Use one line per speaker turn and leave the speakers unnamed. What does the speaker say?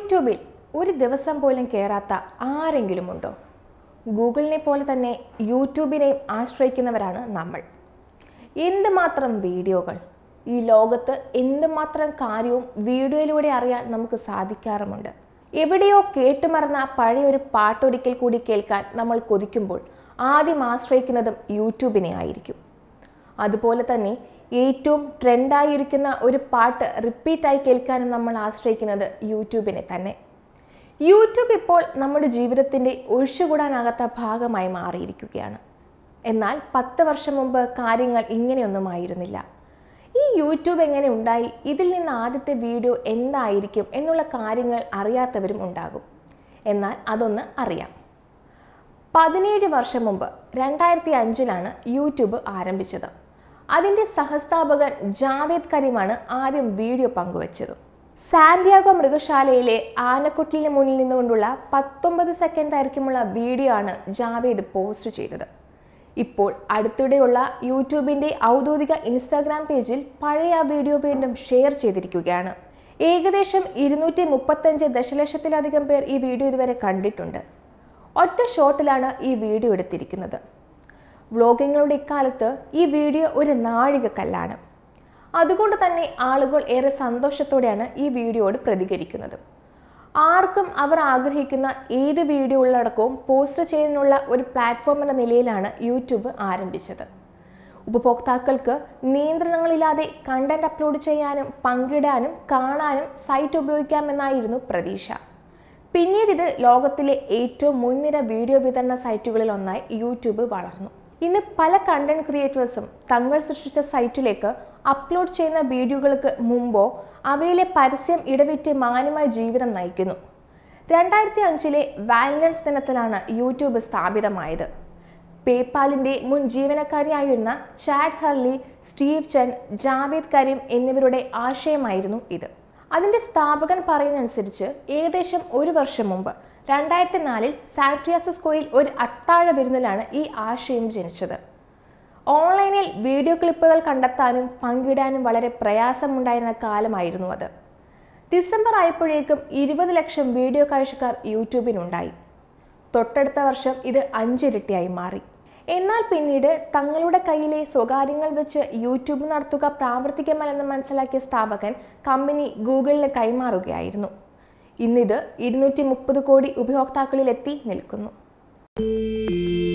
യൂട്യൂബിൽ ഒരു ദിവസം പോലും കയറാത്ത ആരെങ്കിലും ഉണ്ടോ ഗൂഗിളിനെ പോലെ തന്നെ യൂട്യൂബിനെയും ആശ്രയിക്കുന്നവരാണ് നമ്മൾ എന്തുമാത്രം വീഡിയോകൾ ഈ ലോകത്ത് എന്തുമാത്രം കാര്യവും വീഡിയോയിലൂടെ അറിയാൻ നമുക്ക് സാധിക്കാറുമുണ്ട് എവിടെയോ കേട്ടുമറന്ന പഴയൊരു പാട്ടൊരിക്കൽ കൂടി കേൾക്കാൻ നമ്മൾ കൊതിക്കുമ്പോൾ ആദ്യം ആശ്രയിക്കുന്നതും യൂട്യൂബിനെ ആയിരിക്കും അതുപോലെ തന്നെ ഏറ്റവും ട്രെൻഡായിരിക്കുന്ന ഒരു പാട്ട് റിപ്പീറ്റായി കേൾക്കാനും നമ്മൾ ആശ്രയിക്കുന്നത് യൂട്യൂബിനെ തന്നെ യൂട്യൂബ് ഇപ്പോൾ നമ്മുടെ ജീവിതത്തിൻ്റെ ഒഴിച്ചുകൂടാനാകാത്ത ഭാഗമായി മാറിയിരിക്കുകയാണ് എന്നാൽ പത്ത് വർഷം മുമ്പ് കാര്യങ്ങൾ ഇങ്ങനെയൊന്നും ആയിരുന്നില്ല ഈ യൂട്യൂബ് എങ്ങനെ ഉണ്ടായി ഇതിൽ നിന്ന് ആദ്യത്തെ വീഡിയോ എന്തായിരിക്കും എന്നുള്ള കാര്യങ്ങൾ അറിയാത്തവരും ഉണ്ടാകും എന്നാൽ അതൊന്ന് അറിയാം പതിനേഴ് വർഷം മുമ്പ് രണ്ടായിരത്തി അഞ്ചിലാണ് യൂട്യൂബ് ആരംഭിച്ചത് അതിൻ്റെ സഹസ്ഥാപകൻ ജാവേദ് കരീമാണ് ആദ്യം വീഡിയോ പങ്കുവച്ചത് സാന്റിയാഗോ മൃഗശാലയിലെ ആനക്കുട്ടിലിന് മുന്നിൽ നിന്നുകൊണ്ടുള്ള പത്തൊമ്പത് സെക്കൻഡ് ദൈർഘ്യമുള്ള വീഡിയോ ആണ് ജാവേദ് പോസ്റ്റ് ചെയ്തത് ഇപ്പോൾ അടുത്തിടെയുള്ള യൂട്യൂബിൻ്റെ ഔദ്യോഗിക ഇൻസ്റ്റാഗ്രാം പേജിൽ പഴയ ആ വീഡിയോ വീണ്ടും ഷെയർ ചെയ്തിരിക്കുകയാണ് ഏകദേശം ഇരുന്നൂറ്റി മുപ്പത്തഞ്ച് ദശലക്ഷത്തിലധികം പേർ ഈ വീഡിയോ ഇതുവരെ കണ്ടിട്ടുണ്ട് ഒറ്റ ഷോട്ടിലാണ് ഈ വീഡിയോ എടുത്തിരിക്കുന്നത് വ്ളോഗിങ്ങളുടെ ഇക്കാലത്ത് ഈ വീഡിയോ ഒരു നാഴികക്കല്ലാണ് അതുകൊണ്ട് തന്നെ ആളുകൾ ഏറെ സന്തോഷത്തോടെയാണ് ഈ വീഡിയോയോട് പ്രതികരിക്കുന്നത് ആർക്കും അവർ ആഗ്രഹിക്കുന്ന ഏത് വീഡിയോ ഉള്ളടക്കവും പോസ്റ്റ് ചെയ്യുന്നതിനുള്ള ഒരു പ്ലാറ്റ്ഫോം എന്ന നിലയിലാണ് യൂട്യൂബ് ആരംഭിച്ചത് ഉപഭോക്താക്കൾക്ക് നിയന്ത്രണങ്ങളില്ലാതെ കണ്ടന്റ് അപ്ലോഡ് ചെയ്യാനും പങ്കിടാനും കാണാനും സൈറ്റ് ഉപയോഗിക്കാമെന്നായിരുന്നു പ്രതീക്ഷ പിന്നീട് ഇത് ലോകത്തിലെ ഏറ്റവും മുൻനിര വീഡിയോ വിതരണ സൈറ്റുകളിൽ ഒന്നായി യൂട്യൂബ് വളർന്നു ഇന്ന് പല കണ്ടന്റ് ക്രിയേറ്റേഴ്സും തങ്ങൾ സൃഷ്ടിച്ച സൈറ്റിലേക്ക് അപ്ലോഡ് ചെയ്യുന്ന വീഡിയോകൾക്ക് മുമ്പോ അവയിലെ പരസ്യം ഇടവിറ്റ് മാന്യമായ ജീവിതം നയിക്കുന്നു രണ്ടായിരത്തി അഞ്ചിലെ വാലന്റൈൻസ് ദിനത്തിലാണ് യൂട്യൂബ് സ്ഥാപിതമായത് പേപ്പാലിന്റെ മുൻ ജീവനക്കാരിയായിരുന്ന Chad Hurley Steve Chen Jawed Karim എന്നിവരുടെ ആശയമായിരുന്നു ഇത് അതിന്റെ സ്ഥാപകൻ പറയുന്നതനുസരിച്ച് ഏകദേശം ഒരു വർഷം മുമ്പ് രണ്ടായിരത്തി നാലിൽ സാൻഫ്രിയാസിസ്കോയിൽ ഒരു അത്താഴ വിരുന്നിലാണ് ഈ ആശയം ജനിച്ചത് ഓൺലൈനിൽ വീഡിയോ ക്ലിപ്പുകൾ കണ്ടെത്താനും പങ്കിടാനും വളരെ പ്രയാസമുണ്ടായിരുന്ന കാലമായിരുന്നു അത് ഡിസംബർ ആയപ്പോഴേക്കും ഇരുപത് ലക്ഷം വീഡിയോ കാഴ്ചക്കാർ യൂട്യൂബിനുണ്ടായി തൊട്ടടുത്ത വർഷം ഇത് അഞ്ചിരട്ടിയായി മാറി എന്നാൽ പിന്നീട് തങ്ങളുടെ കയ്യിലെ സ്വകാര്യങ്ങൾ വെച്ച് യൂട്യൂബ് നടത്തുക പ്രാവർത്തികമല്ലെന്ന് മനസ്സിലാക്കിയ സ്ഥാപകൻ കമ്പനി ഗൂഗിളിന് കൈമാറുകയായിരുന്നു ഇന്നിത് ഇരുന്നൂറ്റി മുപ്പത് കോടി ഉപഭോക്താക്കളിലെത്തി നിൽക്കുന്നു